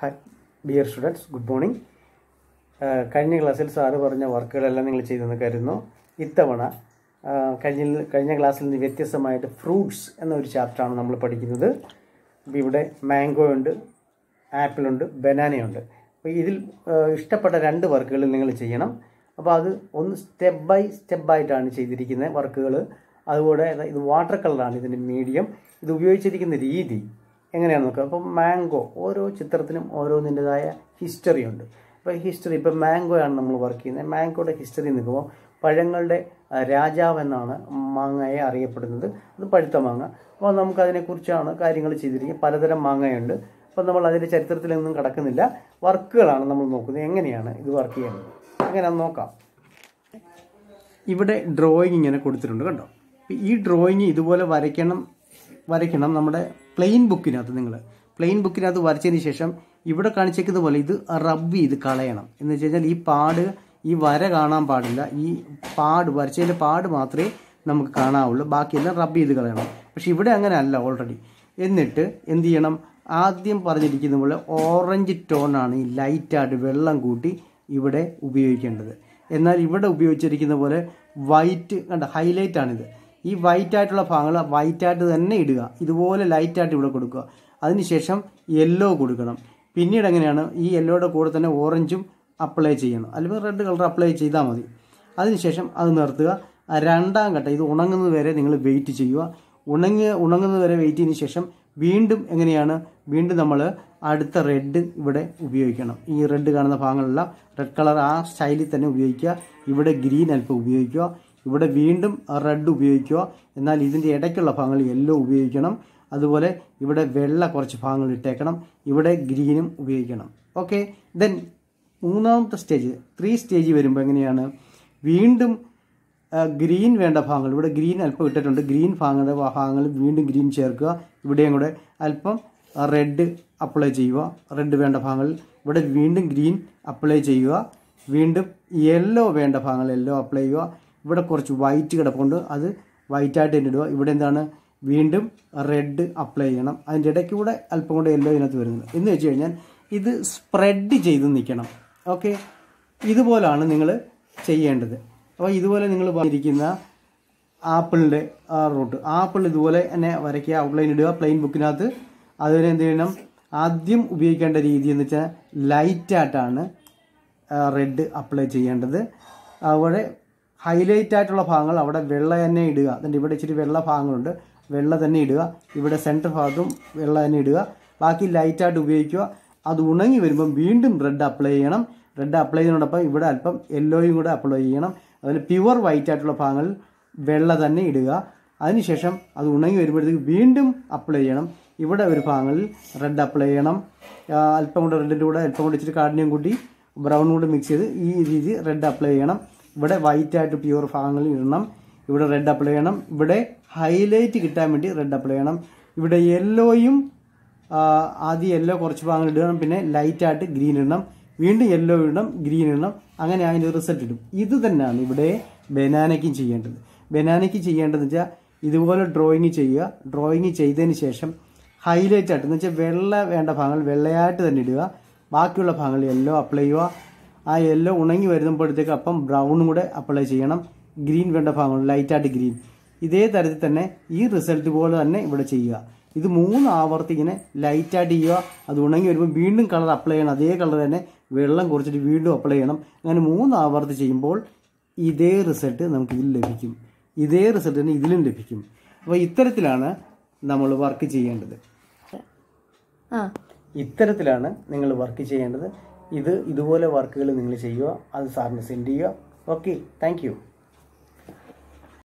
hi dear students good morning കഴിഞ്ഞ ക്ലാസ്സിൽ sir പറഞ്ഞ വർക്കുകളെല്ലാം നിങ്ങൾ ചെയ്തെന്ന് കരുതുന്നു ഇത്തവണ ആ, കഴിഞ്ഞ കഴിഞ്ഞ ക്ലാസ്സിൽ നിന്ന് വ്യത്യസ്തമായിട്ട് ഫ്രൂട്ട്സ് എന്നൊരു ചാപ്റ്ററാണ് നമ്മൾ പഠിക്കുന്നത് അപ്പോൾ ഇവിടെ മാംഗോ ഉണ്ട് ആപ്പിളുണ്ട് ബനാനയുണ്ട് അപ്പോൾ ഇതിൽ ആ, ഇഷ്ടപ്പെട്ട രണ്ട് വർക്കുകൾ നിങ്ങൾ ചെയ്യണം അപ്പോൾ അത് ഒന്ന് സ്റ്റെപ്പ് ബൈ സ്റ്റെപ്പായിട്ടാണ് ചെയ്തിരിക്കുന്ന വർക്കുകൾ അതുകൂടെ ഇത് വാട്ടർ കളറാണ് ഇതിൻ്റെ മീഡിയം ഇത് ഉപയോഗിച്ചിരിക്കുന്ന രീതി എങ്ങനെയാണെന്ന് നോക്കുക അപ്പം മാംഗോ ഓരോ ചിത്രത്തിനും ഓരോന്നിൻ്റെതായ ഹിസ്റ്ററി ഉണ്ട് അപ്പോൾ ഹിസ്റ്ററി ഇപ്പം മാംഗോ ആണ് നമ്മൾ വർക്ക് ചെയ്യുന്നത് മാംഗോയുടെ ഹിസ്റ്ററി നിൽക്കുമ്പോൾ പഴങ്ങളുടെ ആ, രാജാവ് എന്നാണ് മാങ്ങയെ അറിയപ്പെടുന്നത് അത് പഴുത്ത മാങ്ങ അപ്പോൾ നമുക്കതിനെക്കുറിച്ചാണ് കാര്യങ്ങൾ ചെയ്തിരിക്കുന്നത് പലതരം മാങ്ങയുണ്ട് അപ്പോൾ നമ്മൾ അതിൻ്റെ ചരിത്രത്തിലൊന്നും കടക്കുന്നില്ല വർക്കുകളാണ് നമ്മൾ നോക്കുന്നത് എങ്ങനെയാണ് ഇത് വർക്ക് ചെയ്യുന്നത് എങ്ങനെയാണെന്ന് നോക്കാം ഇവിടെ ഡ്രോയിങ് ഇങ്ങനെ കൊടുത്തിട്ടുണ്ട് കണ്ടോ ഇപ്പം ഈ ഡ്രോയിങ് ഇതുപോലെ വരയ്ക്കണം വരയ്ക്കണം നമ്മുടെ പ്ലെയിൻ ബുക്കിനകത്ത് നിങ്ങൾ പ്ലെയിൻ ബുക്കിനകത്ത് വരച്ചതിന് ശേഷം ഇവിടെ കാണിച്ചേക്കുന്ന പോലെ ഇത് റബ്ബ് ചെയ്ത് കളയണം എന്ന് വെച്ച് കഴിഞ്ഞാൽ ഈ പാട് ഈ വര കാണാൻ പാടില്ല ഈ പാട് വരച്ചതിൻ്റെ പാട് മാത്രമേ നമുക്ക് കാണാവുള്ളൂ ബാക്കിയെല്ലാം റബ്ബ് ചെയ്ത് കളയണം പക്ഷെ ഇവിടെ അങ്ങനെ അല്ല ഓൾറെഡി എന്നിട്ട് എന്ത് ചെയ്യണം ആദ്യം പറഞ്ഞിരിക്കുന്ന പോലെ ഓറഞ്ച് ടോണാണ് ഈ ലൈറ്റായിട്ട് വെള്ളം കൂട്ടി ഇവിടെ ഉപയോഗിക്കേണ്ടത് എന്നാൽ ഇവിടെ ഉപയോഗിച്ചിരിക്കുന്ന പോലെ വൈറ്റ് കണ്ട ഹൈലൈറ്റ് ആണിത് ഈ വൈറ്റ് ആയിട്ടുള്ള ഭാഗങ്ങൾ വൈറ്റ് ആയിട്ട് തന്നെ ഇടുക ഇതുപോലെ ലൈറ്റ് ആയിട്ട് ഇവിടെ കൊടുക്കുക അതിനുശേഷം യെല്ലോ കൊടുക്കണം പിന്നീട് എങ്ങനെയാണ് ഈ യെല്ലോയുടെ കൂടെ തന്നെ ഓറഞ്ചും അപ്ലൈ ചെയ്യണം അല്ലെങ്കിൽ റെഡ് കളർ അപ്ലൈ ചെയ്താൽ മതി അതിനുശേഷം അത് നിർത്തുക ആ രണ്ടാം ഘട്ടം ഇത് ഉണങ്ങുന്നത് വരെ നിങ്ങൾ വെയിറ്റ് ചെയ്യുക ഉണങ്ങി ഉണങ്ങുന്നത് വരെ വെയിറ്റ് ചെയ്തതിന് ശേഷം വീണ്ടും എങ്ങനെയാണ് വീണ്ടും നമ്മൾ അടുത്ത റെഡ് ഇവിടെ ഉപയോഗിക്കണം ഈ റെഡ് കാണുന്ന ഭാഗങ്ങളെല്ലാം റെഡ് കളർ ആ സ്റ്റൈലിൽ തന്നെ ഉപയോഗിക്കുക ഇവിടെ ഗ്രീൻ അല്പം ഉപയോഗിക്കുക ഇവിടെ വീണ്ടും റെഡ് ഉപയോഗിക്കുക എന്നാൽ ഇതിൻ്റെ ഇടയ്ക്കുള്ള ഭാഗങ്ങൾ യെല്ലോ ഉപയോഗിക്കണം അതുപോലെ ഇവിടെ വെള്ള കുറച്ച് ഭാഗങ്ങൾ ഇട്ടേക്കണം ഇവിടെ ഗ്രീനും ഉപയോഗിക്കണം ഓക്കെ ദെൻ മൂന്നാമത്തെ സ്റ്റേജ് ത്രീ സ്റ്റേജ് വരുമ്പോൾ എങ്ങനെയാണ് വീണ്ടും ആ, ഗ്രീൻ വേണ്ട ഭാഗങ്ങൾ ഇവിടെ ഗ്രീൻ അല്പം ഇട്ടിട്ടുണ്ട് ഗ്രീൻ ഭാഗങ്ങളുടെ ഭാഗങ്ങൾ വീണ്ടും ഗ്രീൻ ചേർക്കുക ഇവിടെയും കൂടെ അല്പം റെഡ് അപ്ലൈ ചെയ്യുക റെഡ് വേണ്ട ഭാഗങ്ങൾ ഇവിടെ വീണ്ടും ഗ്രീൻ അപ്ലൈ ചെയ്യുക വീണ്ടും യെല്ലോ വേണ്ട ഭാഗങ്ങൾ യെല്ലോ അപ്ലൈ ചെയ്യുക ഇവിടെ കുറച്ച് വൈറ്റ് കിടപ്പുണ്ട് അത് വൈറ്റായിട്ട് തന്നെ ഇടുക ഇവിടെ എന്താണ് വീണ്ടും റെഡ് അപ്ലൈ ചെയ്യണം അതിൻ്റെ ഇടയ്ക്ക് കൂടെ അല്പം കൂടെ യെല്ലോ ഇതിനകത്ത് വരുന്നത് എന്ന് വെച്ച് കഴിഞ്ഞാൽ ഇത് സ്പ്രെഡ് ചെയ്ത് നിൽക്കണം ഓക്കെ ഇതുപോലാണ് നിങ്ങൾ ചെയ്യേണ്ടത് അപ്പോൾ ഇതുപോലെ നിങ്ങൾ പറഞ്ഞിരിക്കുന്ന ആപ്പിളിൻ്റെ ആ റൂട്ട് ആപ്പിൾ ഇതുപോലെ തന്നെ വരയ്ക്കുക ഔട്ട്ലൈൻ ഇടുക പ്ലെയിൻ ബുക്കിനകത്ത് അതുപോലെ എന്ത് ചെയ്യണം ആദ്യം ഉപയോഗിക്കേണ്ട രീതി എന്ന് വെച്ചാൽ ലൈറ്റായിട്ടാണ് റെഡ് അപ്ലൈ ചെയ്യേണ്ടത് അവിടെ ഹൈലൈറ്റ് ആയിട്ടുള്ള ഭാഗങ്ങൾ അവിടെ വെള്ള തന്നെ ഇടുക അതിൻ്റെ ഇവിടെ ഇച്ചിരി വെള്ള ഭാഗങ്ങളുണ്ട് വെള്ള തന്നെ ഇടുക ഇവിടെ സെൻറ്റർ ഭാഗത്തും വെള്ള തന്നെ ഇടുക ബാക്കി ലൈറ്റായിട്ട് ഉപയോഗിക്കുക അത് ഉണങ്ങി വരുമ്പം വീണ്ടും റെഡ് അപ്ലൈ ചെയ്യണം റെഡ് അപ്ലൈ ചെയ്യുന്നതോടൊപ്പം ഇവിടെ അല്പം യെല്ലോയും കൂടെ അപ്ലൈ ചെയ്യണം അതിൽ പ്യുവർ വൈറ്റ് ആയിട്ടുള്ള ഭാഗങ്ങൾ വെള്ള തന്നെ ഇടുക അതിനുശേഷം അത് ഉണങ്ങി വരുമ്പോഴത്തേക്ക് വീണ്ടും അപ്ലൈ ചെയ്യണം ഇവിടെ ഒരു ഭാഗങ്ങളിൽ റെഡ് അപ്ലൈ ചെയ്യണം ആ, അല്പം കൂടെ റെഡിൻ്റെ കൂടെ അല്പം കൂടെ ഇച്ചിരി കാഠിന്യം കൂട്ടി ബ്രൗൺ കൂടെ മിക്സ് ചെയ്ത് ഈ രീതി റെഡ് അപ്ലൈ ചെയ്യണം ഇവിടെ വൈറ്റ് ആയിട്ട് പ്യുവർ ഭാഗങ്ങളിൽ ഇടണം ഇവിടെ റെഡ് അപ്ലൈ ചെയ്യണം ഇവിടെ ഹൈലൈറ്റ് കിട്ടാൻ വേണ്ടി റെഡ് അപ്ലൈ ചെയ്യണം ഇവിടെ യെല്ലോയും ആദ്യം യെല്ലോ കുറച്ച് ഭാഗങ്ങൾ ഇടണം പിന്നെ ലൈറ്റായിട്ട് ഗ്രീൻ ഇടണം വീണ്ടും യെല്ലോ ഇടണം ഗ്രീൻ ഇടണം അങ്ങനെ അതിൻ്റെ റിസൾട്ട് ഇടും ഇത് തന്നെയാണ് ഇവിടെ ബനാനയ്ക്കും ചെയ്യേണ്ടത് ബനാനയ്ക്ക് ചെയ്യേണ്ടതെന്ന് വെച്ചാൽ ഇതുപോലെ ഡ്രോയിങ് ചെയ്യുക ഡ്രോയിങ് ചെയ്തതിന് ശേഷം ഹൈലൈറ്റ് ആയിട്ട് എന്ന് വെച്ചാൽ വെള്ള വേണ്ട ഭാഗങ്ങൾ വെള്ളയായിട്ട് തന്നെ ഇടുക ബാക്കിയുള്ള ഭാഗങ്ങൾ യെല്ലോ അപ്ലൈ ചെയ്യുക ആ യെല്ലോ ഉണങ്ങി വരുമ്പോഴത്തേക്ക് അപ്പം ബ്രൗണും കൂടെ അപ്ലൈ ചെയ്യണം ഗ്രീൻ വേണ്ട ഭാഗങ്ങൾ ലൈറ്റായിട്ട് ഗ്രീൻ ഇതേ തരത്തിൽ തന്നെ ഈ റിസൾട്ട് പോലെ തന്നെ ഇവിടെ ചെയ്യുക ഇത് മൂന്ന് ആവർത്തി ഇങ്ങനെ ലൈറ്റായിട്ട് ചെയ്യുക അത് ഉണങ്ങി വരുമ്പോൾ വീണ്ടും കളർ അപ്ലൈ ചെയ്യണം അതേ കളർ തന്നെ വെള്ളം കുറച്ചിട്ട് വീണ്ടും അപ്ലൈ ചെയ്യണം അങ്ങനെ മൂന്ന് ആവർത്തി ചെയ്യുമ്പോൾ ഇതേ റിസൾട്ട് നമുക്ക് ഇതിൽ ലഭിക്കും ഇതേ റിസൾട്ട് തന്നെ ഇതിലും ലഭിക്കും അപ്പോൾ ഇത്തരത്തിലാണ് നമ്മൾ വർക്ക് ചെയ്യേണ്ടത് ആ ഇത്തരത്തിലാണ് നിങ്ങൾ വർക്ക് ചെയ്യേണ്ടത് ഇത് ഇതുപോലെ വർക്കുകൾ നിങ്ങൾ ചെയ്യുക അത് സാറിന് സെൻഡ് ചെയ്യുക ഓക്കെ താങ്ക് യു